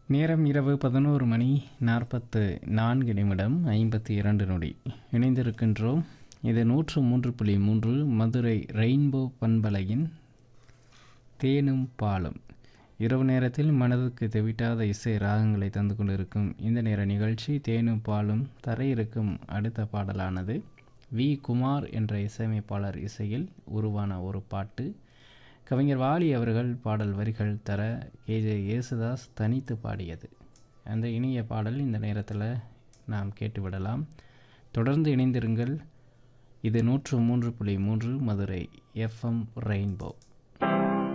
நேரம் இரவு பதினோரு மணி நாற்பத்து நான்கு நிமிடம் ஐம்பத்தி இரண்டு நொடி இணைந்திருக்கின்றோம் இது நூற்று மூன்று புள்ளி மூன்று மதுரை ரெயின்போ பண்பலையின் தேனும் பாலும் இரவு நேரத்தில் மனதுக்கு தெவிட்டாத இசை ராகங்களை தந்து கொண்டிருக்கும் இந்த நேர நிகழ்ச்சி தேனும் பாலும் தர இருக்கும் அடுத்த பாடலானது வி குமார் என்ற இசையமைப்பாளர் இசையில் உருவான ஒரு பாட்டு கவிஞர் வாலி அவர்கள் பாடல் வரிகள் தர கேஜே யேசுதாஸ் தனித்து பாடியது அந்த இனிய பாடல் இந்த நேரத்தில் நாம் கேட்டுவிடலாம் தொடர்ந்து இணைந்திருங்கள் இது நூற்று மூன்று புள்ளி மூன்று மதுரை எஃப்எம் ரெயின்போ